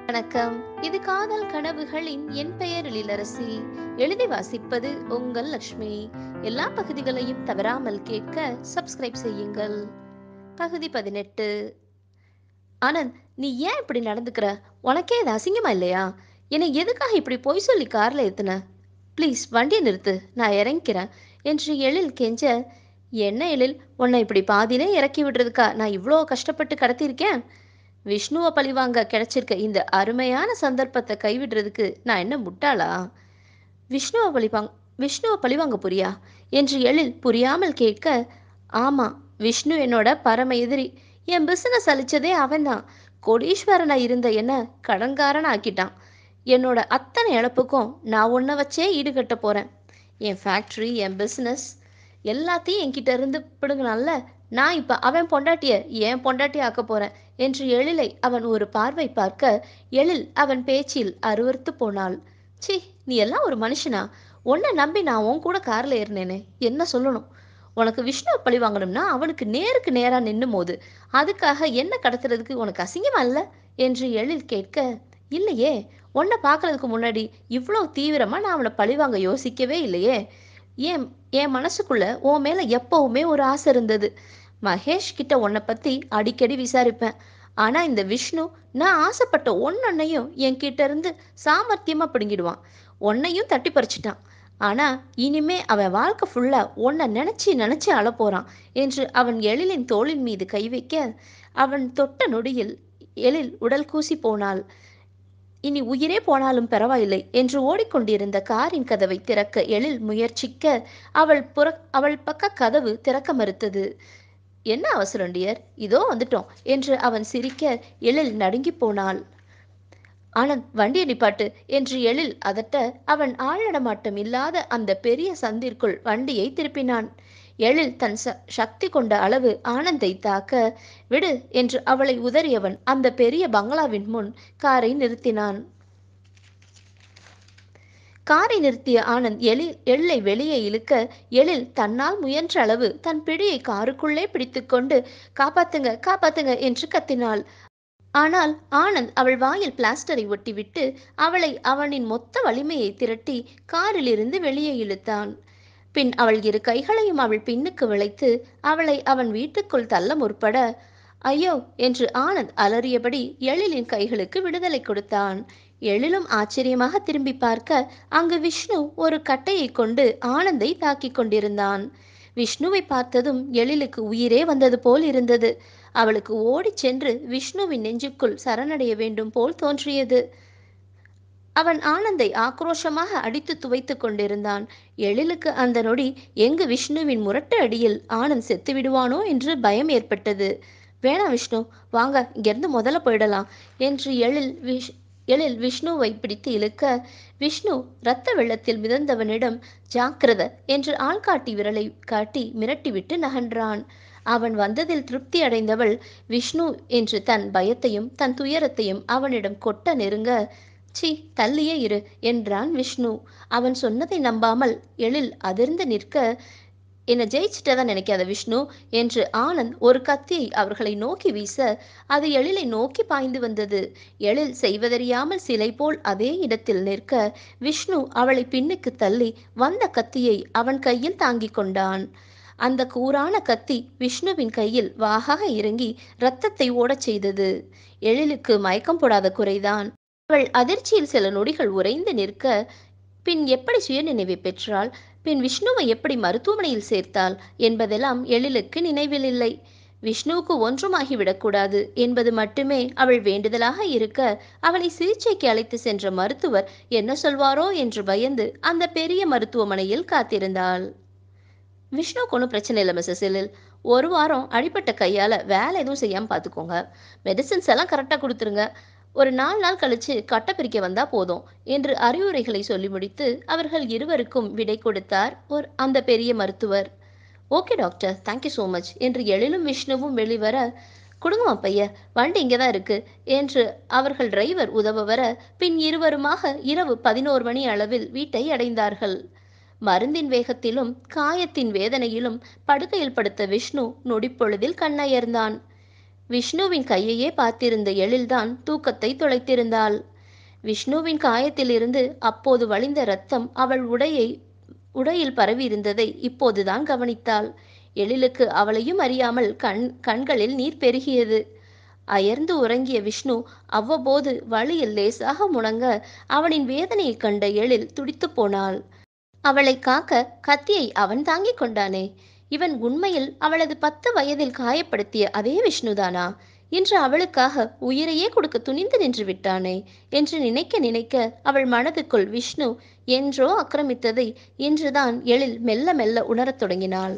வணக்கம் இது காதல் கனவுகளின் என் பெயர் எழிலரசி எழுதி வாசிப்பது உங்கள் லக்ஷ்மி எல்லா பகுதிகளையும் தவறாமல் கேட்க சப்ஸ்கிரைப் செய்யுங்கள் பகுதி பதினெட்டு ஆனந்த் நீ ஏன் இப்படி நடந்துக்கிற உனக்கே இது அசிங்கமா இல்லையா என்னை எதுக்காக இப்படி பொய் சொல்லி கார்ல ஏத்துன ப்ளீஸ் வண்டியை நிறுத்து நான் இறங்கிக்கிறேன் என்று எழில் கெஞ்ச என்ன எழில் உன்னை இப்படி பாதியிலே இறக்கி விடுறதுக்கா நான் இவ்வளோ கஷ்டப்பட்டு கடத்தியிருக்கேன் விஷ்ணுவை பழிவாங்க கிடைச்சிருக்க இந்த அருமையான சந்தர்ப்பத்தை கைவிடுறதுக்கு நான் என்ன முட்டாளா விஷ்ணுவை பழிவாங்க விஷ்ணுவை பழிவாங்க புரியா என்று எழில் புரியாமல் கேட்க ஆமா விஷ்ணு என்னோட பரம எதிரி என் பிசினஸ் அழிச்சதே அவன்தான் கோடீஸ்வரனா இருந்த என்ன கடன்காரன் ஆக்கிட்டான் என்னோட அத்தனை இழப்புக்கும் நான் உன்னை வச்சே ஈடுகட்ட போறேன் என் ஃபேக்ட்ரி என் பிஸ்னஸ் எல்லாத்தையும் என்கிட்ட இருந்து பிடுங்கினான்ல நான் இப்போ அவன் பொண்டாட்டிய என் பொண்டாட்டி ஆக்க போறேன் என்று எழிலை அவன் ஒரு பார்வை பார்க்க எழில் அவன் பேச்சில் அருவறுத்து போனாள் சி நீ எல்லாம் ஒரு மனுஷனா உன்னை நம்பி நான் உன் கூட கார்ல ஏறினேனே என்ன சொல்லணும் உனக்கு விஷ்ணு பழி வாங்கணும்னா அவனுக்கு நேருக்கு நேரா நின்னும் போது அதுக்காக என்ன கடத்துறதுக்கு உனக்கு அசிங்கமா இல்ல என்று எழில் கேட்க இல்லையே உன்னை பார்க்கறதுக்கு முன்னாடி இவ்வளோ தீவிரமா நான் அவனை பழிவாங்க யோசிக்கவே இல்லையே ஏன் என் மனசுக்குள்ள உன் மேல எப்பவுமே ஒரு ஆசை இருந்தது மகேஷ் கிட்ட உன்னை பத்தி அடிக்கடி விசாரிப்பேன் ஆனா இந்த விஷ்ணு நான் ஆசைப்பட்ட ஒன்னொன்னையும் என்கிட்ட இருந்து சாமர்த்தியமா பிடுங்கிடுவான் உன்னையும் தட்டி பறிச்சிட்டான் ஆனா இனிமே அவன் வாழ்க்கை ஃபுல்லா உன்னை நினைச்சு நினைச்சு அழப்போறான் என்று அவன் எழிலின் தோளின் மீது கை வைக்க அவன் தொட்ட நொடியில் எழில் உடல் கூசி போனாள் இனி உயிரே போனாலும் பரவாயில்லை என்று ஓடிக்கொண்டிருந்த காரின் கதவை திறக்க எழில் முயற்சிக்க அவள் புற அவள் பக்க கதவு திறக்க மறுத்தது என்ன அவசரம் டியர் இதோ வந்துட்டோம் என்று அவன் சிரிக்க எழில் நடுங்கி போனாள் ஆனந்த் வண்டியை நிப்பாட்டு என்று எழில் அதட்ட அவன் ஆழடமாட்டம் இல்லாத அந்த பெரிய சந்திற்குள் வண்டியை திருப்பினான் எழில் தன் ச சக்தி கொண்ட அளவு ஆனந்தை தாக்க விடு என்று அவளை உதறியவன் அந்த பெரிய பங்களாவின் முன் காரை நிறுத்தினான் காரை நிறுத்திய ஆனந்த் எழில் எழிலை வெளியே இழுக்க எழில் தன்னால் முயன்ற அளவு தன் பிடியை காருக்குள்ளே பிடித்துக்கொண்டு காப்பாத்துங்க காப்பாத்துங்க என்று கத்தினாள் ஆனால் ஆனந்த் அவள் வாயில் பிளாஸ்டரை ஒட்டிவிட்டு அவளை அவனின் மொத்த வலிமையை திரட்டி காரிலிருந்து வெளியே இழுத்தான் பின் அவள் இரு கைகளையும் அவள் பின்னுக்கு விளைத்து அவளை அவன் வீட்டுக்குள் தள்ள முற்பட ஐயோ என்று ஆனந்த் அலறியபடி எழிலின் கைகளுக்கு விடுதலை கொடுத்தான் எழிலும் ஆச்சரியமாக திரும்பி பார்க்க அங்கு விஷ்ணு ஒரு கட்டையை கொண்டு ஆனந்தை தாக்கிக் கொண்டிருந்தான் விஷ்ணுவை பார்த்ததும் எழிலுக்கு உயிரே வந்தது போல் இருந்தது அவளுக்கு ஓடிச் சென்று விஷ்ணுவின் நெஞ்சுக்குள் சரணடைய வேண்டும் போல் தோன்றியது அவன் ஆனந்தை ஆக்ரோஷமாக அடித்து துவைத்து கொண்டிருந்தான் எழிலுக்கு அந்த நொடி எங்கு விஷ்ணுவின் முரட்டு அடியில் ஆனந்த் செத்து விடுவானோ என்று பயம் ஏற்பட்டது வேணாம் விஷ்ணு வாங்க இங்கிருந்து முதல்ல போயிடலாம் என்று எழில் விஷ் எழில் விஷ்ணுவை பிடித்து இழுக்க விஷ்ணு இரத்த வெள்ளத்தில் மிதந்தவனிடம் ஜாக்கிரத என்று ஆள்காட்டி விரலை காட்டி மிரட்டிவிட்டு நகன்றான் அவன் வந்ததில் திருப்தி அடைந்தவள் விஷ்ணு என்று தன் பயத்தையும் தன் துயரத்தையும் அவனிடம் கொட்ட நெருங்க சி தள்ளியே இரு என்றான் விஷ்ணு அவன் சொன்னதை நம்பாமல் எழில் அதிர்ந்து நிற்க என்னை ஜெயிச்சிட்டதா நினைக்காத விஷ்ணு என்று ஆனந்த் ஒரு கத்தியை அவர்களை நோக்கி வீச அது எழிலை நோக்கி பாய்ந்து வந்தது எழில் செய்வதறியாமல் சிலை போல் அதே இடத்தில் நிற்க விஷ்ணு அவளை பின்னுக்கு தள்ளி வந்த கத்தியை அவன் கையில் தாங்கிக் கொண்டான் அந்த கூரான கத்தி விஷ்ணுவின் கையில் வாகாக இறங்கி இரத்தத்தை ஓடச் செய்தது எழிலுக்கு மயக்கம் போடாத குறைதான் அவள் அதிர்ச்சியில் சில நொடிகள் உறைந்து நிற்க பின் எப்படி சுயநினைவை பெற்றாள் பின் விஷ்ணுவை எப்படி மருத்துவமனையில் சேர்த்தாள் என்பதெல்லாம் எழிலுக்கு நினைவில் இல்லை விஷ்ணுவுக்கு ஒன்றுமாகிவிடக்கூடாது என்பது மட்டுமே அவள் வேண்டுதலாக இருக்க அவளை சிகிச்சைக்கு அழைத்து சென்ற மருத்துவர் என்ன சொல்வாரோ என்று பயந்து அந்த பெரிய மருத்துவமனையில் காத்திருந்தாள் விஷ்ணுவுக்கு ஒன்றும் பிரச்சனை இல்லை மிஸ்ஸஸ் எழில் ஒரு வாரம் அடிப்பட்ட கையால் வேலை எதுவும் செய்யாமல் பார்த்துக்கோங்க மெடிசின்ஸ் எல்லாம் கரெக்டாக கொடுத்துருங்க ஒரு நாலு நாள் கழிச்சு கட்டை பிரிக்க வந்தா போதும் என்று அறிவுரைகளை சொல்லி முடித்து அவர்கள் இருவருக்கும் விடை கொடுத்தார் ஒரு அந்த பெரிய மருத்துவர் okay doctor thank you so much என்று எழிலும் விஷ்ணுவும் வெளிவர குடுங்கம்மா பைய வண்டி இங்கே தான் இருக்கு என்று அவர்கள் டிரைவர் உதவ வர பின் இருவருமாக இரவு பதினோரு மணி அளவில் வீட்டை அடைந்தார்கள் மருந்தின் வேகத்திலும் காயத்தின் வேதனையிலும் படுக்கையில் படுத்த விஷ்ணு நொடிப்பொழுதில் கண்ணயர்ந்தான் விஷ்ணுவின் கையையே பார்த்திருந்த எழில்தான் தூக்கத்தை தொலைத்திருந்தாள் விஷ்ணுவின் காயத்திலிருந்து அப்போது வழிந்த ரத்தம் அவள் உடையை உடையில் பரவியிருந்ததை இப்போதுதான் கவனித்தாள் எழிலுக்கு அவளையும் அறியாமல் கண் கண்களில் நீர் பெருகியது அயர்ந்து உறங்கிய விஷ்ணு அவ்வப்போது வழியில் லேசாக முணங்க அவனின் வேதனையைக் கண்ட எழில் துடித்துப் போனாள் அவளை காக்க கத்தியை அவன் தாங்கிக் கொண்டானே இவன் உண்மையில் அவளது பத்து வயதில் காயப்படுத்திய அதே விஷ்ணுதானா இன்று அவளுக்காக உயிரையே கொடுக்க துணிந்து நின்று விட்டானே என்று நினைக்க நினைக்க அவள் மனதுக்குள் விஷ்ணு என்றோ ஆக்கிரமித்ததை இன்றுதான் எழில் மெல்ல மெல்ல உணரத் தொடங்கினாள்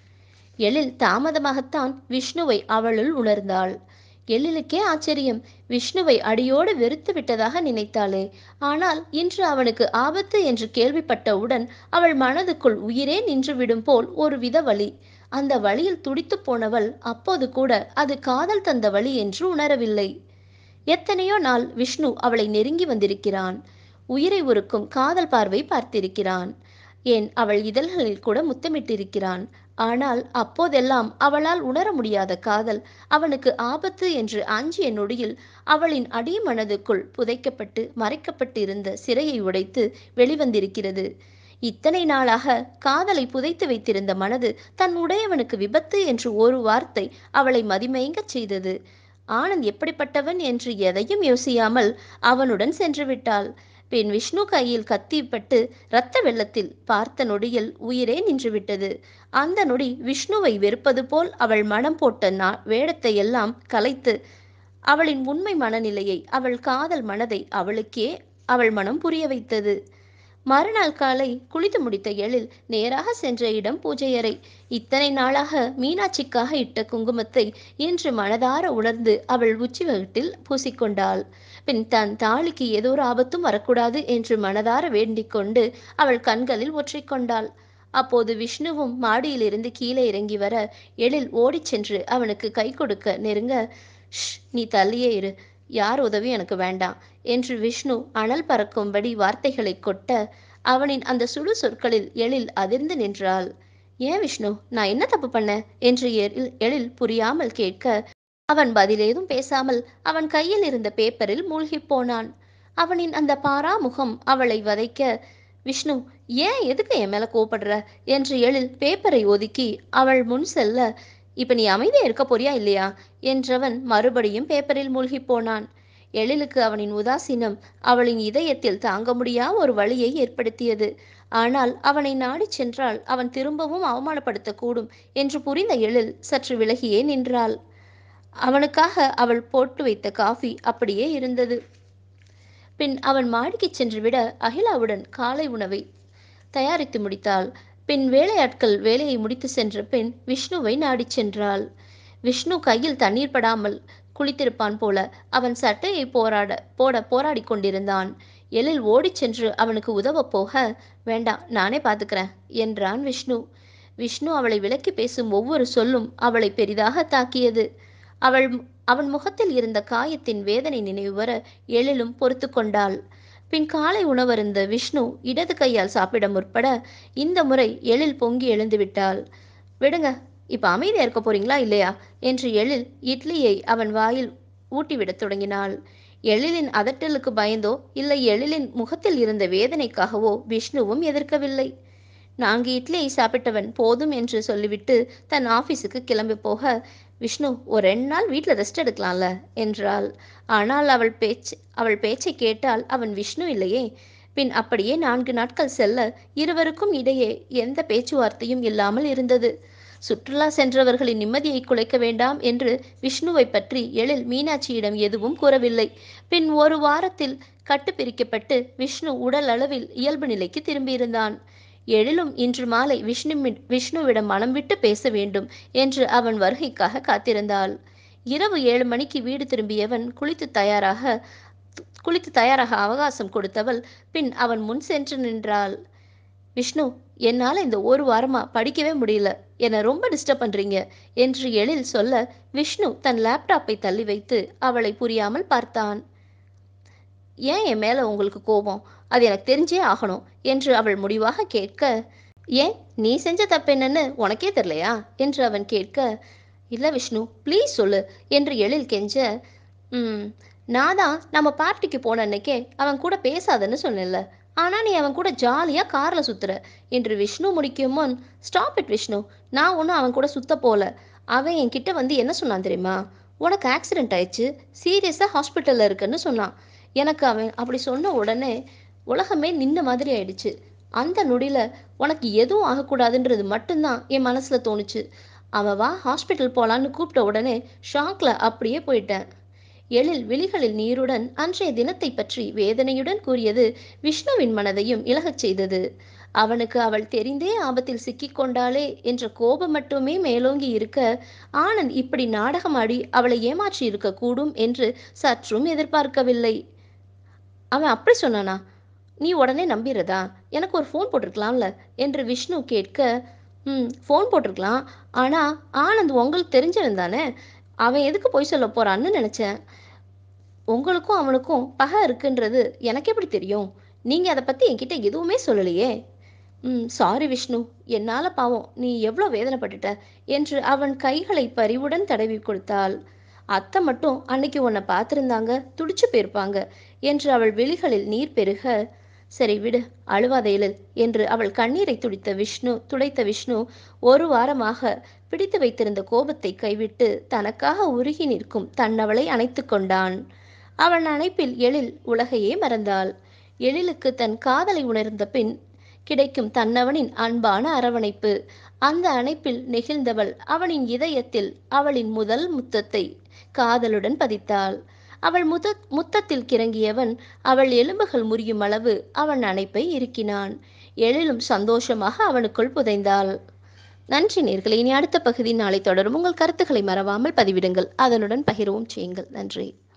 எழில் தாமதமாகத்தான் விஷ்ணுவை அவளுள் உணர்ந்தாள் எழிலுக்கே ஆச்சரியம் விஷ்ணுவை அடியோடு வெறுத்து விட்டதாக நினைத்தாளே ஆனால் இன்று அவனுக்கு ஆபத்து என்று கேள்விப்பட்டவுடன் அவள் மனதுக்குள் உயிரே நின்றுவிடும் போல் ஒரு வித வலி அந்த வழியில் துடித்து போனவள் அப்போது கூட அது காதல் தந்த வழி என்று உணரவில்லை எத்தனையோ நாள் விஷ்ணு அவளை நெருங்கி வந்திருக்கிறான் உயிரை உருக்கும் காதல் பார்வை பார்த்திருக்கிறான் ஏன் அவள் இதழ்களில் கூட முத்தமிட்டிருக்கிறான் ஆனால் அப்போதெல்லாம் அவளால் உணர முடியாத காதல் அவனுக்கு ஆபத்து என்று அஞ்சிய நொடியில் அவளின் அடிமனதுக்குள் புதைக்கப்பட்டு மறைக்கப்பட்டிருந்த சிறையை உடைத்து வெளிவந்திருக்கிறது இத்தனை நாளாக காதலை புதைத்து வைத்திருந்த மனது தன் உடையவனுக்கு விபத்து என்று ஒரு வார்த்தை அவளை மதிமயங்கச் செய்தது ஆனந்த் எப்படிப்பட்டவன் என்று எதையும் யோசியாமல் அவனுடன் சென்று விட்டாள் பின் விஷ்ணு கையில் கத்திப்பட்டு இரத்த வெள்ளத்தில் பார்த்த நொடியில் உயிரே நின்றுவிட்டது அந்த நொடி விஷ்ணுவை வெறுப்பது போல் அவள் மனம் போட்ட நா வேடத்தை எல்லாம் கலைத்து அவளின் உண்மை மனநிலையை அவள் காதல் மனதை அவளுக்கே அவள் மனம் புரிய வைத்தது மறுநாள் காலை குளித்து முடித்த எழில் நேராக சென்ற இடம் பூஜையறை இத்தனை நாளாக மீனாட்சிக்காக இட்ட குங்குமத்தை இன்று மனதார உணர்ந்து அவள் உச்சி வகுட்டில் பூசிக்கொண்டாள் பின் தன் தாலிக்கு ஏதோ ஒரு ஆபத்தும் வரக்கூடாது என்று மனதார வேண்டிக் கொண்டு அவள் கண்களில் ஒற்றிக்கொண்டாள் அப்போது விஷ்ணுவும் மாடியிலிருந்து கீழே இறங்கி வர எழில் ஓடிச் சென்று அவனுக்கு கை கொடுக்க நெருங்க ஷ் நீ தள்ளியே இரு யார் உதவி எனக்கு வேண்டாம் என்று விஷ்ணு அனல் பறக்கும்படி வார்த்தைகளை கொட்ட அவனின் அந்த சுடு சொற்களில் எழில் அதிர்ந்து நின்றாள் ஏன் விஷ்ணு நான் என்ன தப்பு பண்ணேன் என்று எழில் எழில் புரியாமல் கேட்க அவன் பதிலேதும் பேசாமல் அவன் கையில் இருந்த பேப்பரில் மூழ்கிப் போனான் அவனின் அந்த பாரா முகம் அவளை வதைக்க விஷ்ணு ஏன் எதுக்கு என் மேல கோபப்படுற என்று எழில் பேப்பரை ஒதுக்கி அவள் முன் செல்ல இப்ப நீ அமைதியா இருக்க போறியா இல்லையா என்றவன் மறுபடியும் பேப்பரில் மூழ்கிப் போனான் எழிலுக்கு அவனின் உதாசீனம் அவளின் இதயத்தில் தாங்க முடியா ஒரு வழியை ஏற்படுத்தியது ஆனால் அவனை நாடிச் சென்றால் அவன் திரும்பவும் அவமானப்படுத்தக்கூடும் என்று புரிந்த எழில் சற்று விலகியே நின்றாள் அவனுக்காக அவள் போட்டு வைத்த காஃபி அப்படியே இருந்தது பின் அவன் மாடிக்கு சென்றுவிட அகிலாவுடன் காலை உணவை தயாரித்து முடித்தாள் பின் வேலையாட்கள் வேலையை முடித்து சென்ற பின் விஷ்ணுவை நாடிச் சென்றாள் விஷ்ணு கையில் தண்ணீர் படாமல் குளித்திருப்பான் போல அவன் சட்டையை போராட போட போராடி கொண்டிருந்தான் எழில் ஓடிச் சென்று அவனுக்கு உதவப் போக வேண்டாம் நானே பார்த்துக்கிறேன் என்றான் விஷ்ணு விஷ்ணு அவளை விலக்கி பேசும் ஒவ்வொரு சொல்லும் அவளை பெரிதாக தாக்கியது அவள் அவன் முகத்தில் இருந்த காயத்தின் வேதனை நினைவு வர எழிலும் பொறுத்து கொண்டாள் பின் காலை உணவருந்த விஷ்ணு இடது கையால் சாப்பிட முற்பட இந்த முறை எழில் பொங்கி எழுந்து விட்டாள் விடுங்க இப்ப அமைதியா இருக்க போறீங்களா இல்லையா என்று எழில் இட்லியை அவன் வாயில் ஊட்டிவிடத் தொடங்கினாள் எழிலின் அதட்டலுக்கு பயந்தோ இல்லை எழிலின் முகத்தில் இருந்த வேதனைக்காகவோ விஷ்ணுவும் எதிர்க்கவில்லை நான்கு இட்லியை சாப்பிட்டவன் போதும் என்று சொல்லிவிட்டு தன் ஆபீஸுக்கு கிளம்பி போக விஷ்ணு ஒரு ரெண்டு நாள் வீட்டில் ரெஸ்ட் எடுக்கலாம்ல என்றாள் ஆனால் அவள் பேச்சு அவள் பேச்சை கேட்டால் அவன் விஷ்ணு இல்லையே பின் அப்படியே நான்கு நாட்கள் செல்ல இருவருக்கும் இடையே எந்த பேச்சுவார்த்தையும் இல்லாமல் இருந்தது சுற்றுலா சென்றவர்களின் நிம்மதியை குலைக்க வேண்டாம் என்று விஷ்ணுவை பற்றி எழில் மீனாட்சியிடம் எதுவும் கூறவில்லை பின் ஒரு வாரத்தில் கட்டு பிரிக்கப்பட்டு விஷ்ணு உடல் அளவில் இயல்பு நிலைக்கு திரும்பியிருந்தான் எழிலும் இன்று மாலை விஷ்ணு விஷ்ணுவிடம் மனம் விட்டு பேச வேண்டும் என்று அவன் வருகைக்காக காத்திருந்தாள் இரவு ஏழு மணிக்கு வீடு திரும்பியவன் குளித்து தயாராக குளித்து தயாராக அவகாசம் கொடுத்தவள் பின் அவன் முன் சென்று நின்றாள் விஷ்ணு என்னால் இந்த ஒரு வாரமா படிக்கவே முடியல என்னை ரொம்ப டிஸ்டர்ப் பண்றீங்க என்று எழில் சொல்ல விஷ்ணு தன் லேப்டாப்பை தள்ளி வைத்து அவளை புரியாமல் பார்த்தான் ஏன் என் மேல உங்களுக்கு கோபம் அது எனக்கு தெரிஞ்சே ஆகணும் என்று அவள் முடிவாக கேட்க ஏன் நீ செஞ்ச தப்பு என்னன்னு உனக்கே தெரியலையா என்று அவன் கேட்க இல்லை விஷ்ணு ப்ளீஸ் சொல்லு என்று எழில் கெஞ்ச ம் நான் தான் நம்ம பார்ட்டிக்கு போன அன்னைக்கே அவன் கூட பேசாதன்னு சொன்னேன்ல ஆனால் நீ அவன் கூட ஜாலியாக காரில் சுற்றுற என்று விஷ்ணு முடிக்கும் முன் ஸ்டாப் இட் விஷ்ணு நான் ஒன்றும் அவன் கூட சுத்த போல அவன் என்கிட்ட வந்து என்ன சொன்னான் தெரியுமா உனக்கு ஆக்சிடென்ட் ஆயிடுச்சு சீரியஸாக ஹாஸ்பிட்டலில் இருக்குன்னு சொன்னான் எனக்கு அவன் அப்படி சொன்ன உடனே உலகமே நின்ன மாதிரி ஆயிடுச்சு அந்த நொடியில் உனக்கு எதுவும் ஆகக்கூடாதுன்றது மட்டும்தான் என் மனசில் தோணுச்சு அவன் வா ஹாஸ்பிட்டல் போகலான்னு கூப்பிட்ட உடனே ஷாக்கில் அப்படியே போயிட்டேன் எழில் விழிகளில் நீருடன் அன்றைய தினத்தை பற்றி வேதனையுடன் கூறியது விஷ்ணுவின் மனதையும் இழகச் செய்தது அவனுக்கு அவள் தெரிந்தே ஆபத்தில் சிக்கிக்கொண்டாளே என்ற கோபம் மட்டுமே மேலோங்கி இருக்க ஆனந்த் இப்படி நாடகமாடி அவளை ஏமாற்றி இருக்கக்கூடும் என்று சற்றும் எதிர்பார்க்கவில்லை அவன் அப்படி சொன்னானா நீ உடனே நம்பிடுறதா எனக்கு ஒரு ஃபோன் போட்டிருக்கலாம்ல என்று விஷ்ணு கேட்க ம் ஃபோன் போட்டிருக்கலாம் ஆனால் ஆனந்த் உங்களுக்கு தெரிஞ்சவன் தானே அவன் எதுக்கு போய் சொல்ல போறான்னு நினச்சேன் உங்களுக்கும் அவனுக்கும் பகை இருக்குன்றது எனக்கு எப்படி தெரியும் நீங்கள் அதை பற்றி என்கிட்ட எதுவுமே சொல்லலையே ம் சாரி விஷ்ணு என்னால் பாவம் நீ எவ்வளோ வேதனைப்பட்டுட்ட என்று அவன் கைகளை பரிவுடன் தடவி கொடுத்தாள் அத்தை மட்டும் அன்னைக்கு உன்னை பார்த்துருந்தாங்க துடிச்சு போயிருப்பாங்க என்று அவள் விழிகளில் நீர் பெருக சரி விடு அழுவாத எழில் என்று அவள் கண்ணீரை துடித்த விஷ்ணு துடைத்த விஷ்ணு ஒரு வாரமாக பிடித்து வைத்திருந்த கோபத்தை கைவிட்டு தனக்காக உருகி நிற்கும் தன்னவளை அணைத்து கொண்டான் அவன் அணைப்பில் எழில் உலகையே மறந்தாள் எழிலுக்கு தன் காதலை உணர்ந்த பின் கிடைக்கும் தன்னவனின் அன்பான அரவணைப்பு அந்த அணைப்பில் நெகிழ்ந்தவள் அவனின் இதயத்தில் அவளின் முதல் முத்தத்தை காதலுடன் பதித்தாள் அவள் முத முத்தத்தில் கிறங்கியவன் அவள் எலும்புகள் முறியும் அளவு அவன் அணைப்பை இறுக்கினான் எழிலும் சந்தோஷமாக அவனுக்குள் புதைந்தாள் நன்றி நேர்களே இனி அடுத்த பகுதி நாளை தொடரும் உங்கள் கருத்துக்களை மறவாமல் பதிவிடுங்கள் அதனுடன் பகிரவும் செய்யுங்கள் நன்றி